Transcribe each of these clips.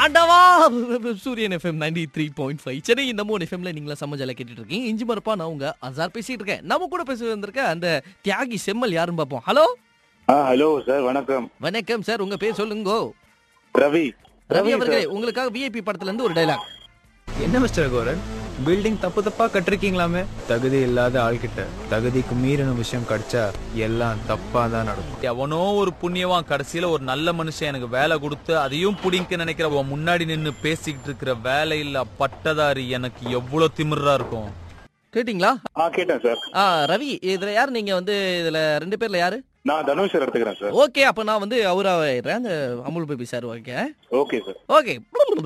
ஆண்டவா Suryan FM ninety three point five Chennai இந்த மூணு எஃப்எம்ல நீங்களா சமஜால கேட்டுட்டு இருக்கீங்க இஞ்சி மரப்பா நான் உங்க அசார் பேசிட்டு இருக்கேன் நம்ம கூட பேச வந்திருக்க அந்த தியாகி செம்மல் யாருன்னு பார்ப்போம் ஹலோ ஆ ஹலோ சார் வணக்கம் வணக்கம் சார் உங்க பேர் சொல்லுங்க ரவி ரவி அவர்களே உங்களுக்காக விஐபி படத்துல இருந்து ஒரு டைலாக் என்ன மிஸ்டர் கோரன் பில்டிங் தப்பு தப்பா கட்டிருக்கீங்களாமே தகுதி இல்லாத ஆள்கிட்ட தகுதிக்கு மீறின விஷயம் கிடைச்சா எல்லாம் தப்பா தான் நடக்கும் எவனோ ஒரு புண்ணியவான் கடைசியில ஒரு நல்ல மனுஷன் எனக்கு வேலை கொடுத்து அதையும் புடிங்க நினைக்கிற உன் முன்னாடி நின்னு பேசிக்கிட்டு இருக்கிற வேலையில்லா பட்டதாரி எனக்கு எவ்வளவு திமிரா இருக்கும் கேட்டிங்களா ஆ கேட்டேன் சார் ஆ ரவி இதுல யார் நீங்க வந்து இதுல ரெண்டு பேர்ல யாரு நான் தனுஷ் சார் எடுத்துக்கிறேன் சார் ஓகே அப்ப நான் வந்து அவராயிடுறேன் அந்த Amul baby sir okay okay sir okay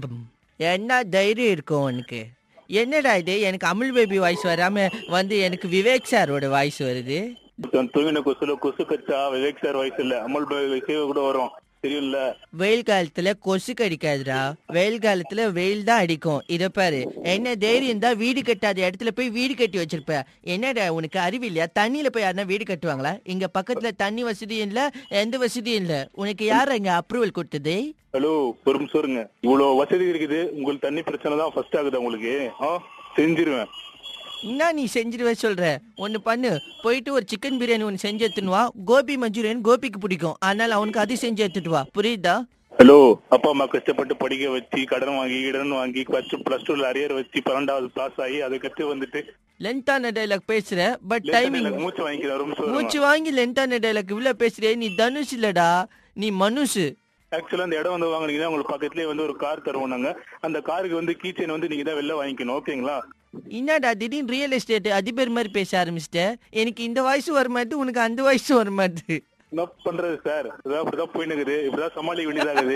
என்ன தைரியம் இருக்கும் உனக்கு என்னடா இது எனக்கு அமுல் பேபி வாய்ஸ் வராம வந்து எனக்கு விவேக் சாரோட வாய்ஸ் வருது தூங்கின கொசுல கொசு கச்சா விவேக் சார் வயசு இல்ல அமல் வயசே கூட வரும் தெரியும்ல வெயில் காலத்துல கொசு கடிக்காதுடா வெயில் காலத்துல வெயில் தான் அடிக்கும் இத பாரு என்ன தைரியம் தான் வீடு கட்டாத இடத்துல போய் வீடு கட்டி வச்சிருப்ப என்னடா உனக்கு அறிவு இல்லையா தண்ணியில போய் யாருன்னா வீடு கட்டுவாங்களா இங்க பக்கத்துல தண்ணி வசதியும் இல்ல எந்த வசதியும் இல்ல உனக்கு யார் இங்க அப்ரூவல் கொடுத்தது ஹலோ ஒரு நிமிஷம் இருங்க இவ்வளவு வசதி இருக்குது உங்களுக்கு தண்ணி பிரச்சனை தான் ஃபர்ஸ்ட் ஆகுது உங்களுக்கு ஆ செஞ்சிருவேன் என்ன நீ செஞ்சிருவே சொல்ற ஒன்னு பண்ணு போயிட்டு ஒரு சிக்கன் பிரியாணி ஒன்னு செஞ்சு எடுத்துன்னு வா கோபி மஞ்சூரியன் கோபிக்கு பிடிக்கும் அதனால அவனுக்கு அது செஞ்சு எடுத்துட்டு வா புரியுதா ஹலோ அப்பா அம்மா கஷ்டப்பட்டு படிக்க வச்சு கடன் வாங்கி கடன் வாங்கி பிளஸ் பிளஸ் டூல அரியர் வச்சு பன்னெண்டாவது பாஸ் ஆகி அதை கத்து வந்துட்டு லென்த்தான டைலாக் பேசுற பட் லேட்டா டைமிங் எனக்கு மூச்சு வாங்கிக்கிறேன் ஒரு நிமிஷம் மூச்சு வாங்கி லென்த்தான டைலாக் இவ்வளவு பேசுறே நீ தனுஷ் இல்லடா நீ மனுஷு ஆக்சுவலா அந்த இடம் வந்து வாங்குனீங்கன்னா உங்களுக்கு பக்கத்துலயே வந்து ஒரு கார் தருவோம் நாங்க அந்த காருக்கு வந்து கீச்சன் வந்து நீங்க தான் வெளில வாங்கிக்கணும் ஓகேங்களா என்னடா திடீர்னு ரியல் எஸ்டேட் அதிபர் மாதிரி பேச ஆரம்பிச்சிட்ட எனக்கு இந்த வயசு வர மாட்டுது உனக்கு அந்த வயசு வர மாட்டுது என்ன பண்றது சார் இதான் இப்படிதான் போயின்னு இருக்குது இப்படிதான் சமாளிக்க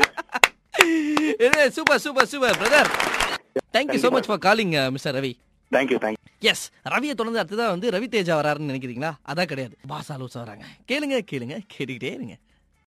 வேண்டியதாகுது super super super brother thank you so much for calling mister Ravi thank you thank you yes ரவியை தொடர்ந்து அடுத்ததா வந்து ரவி தேஜா வராருன்னு நினைக்கிறீங்களா அதான் கிடையாது பாஸ் ஆலோசனை வராங்க கேளுங்க கேளுங்க கேட்டுக்கிட்டே இருங்க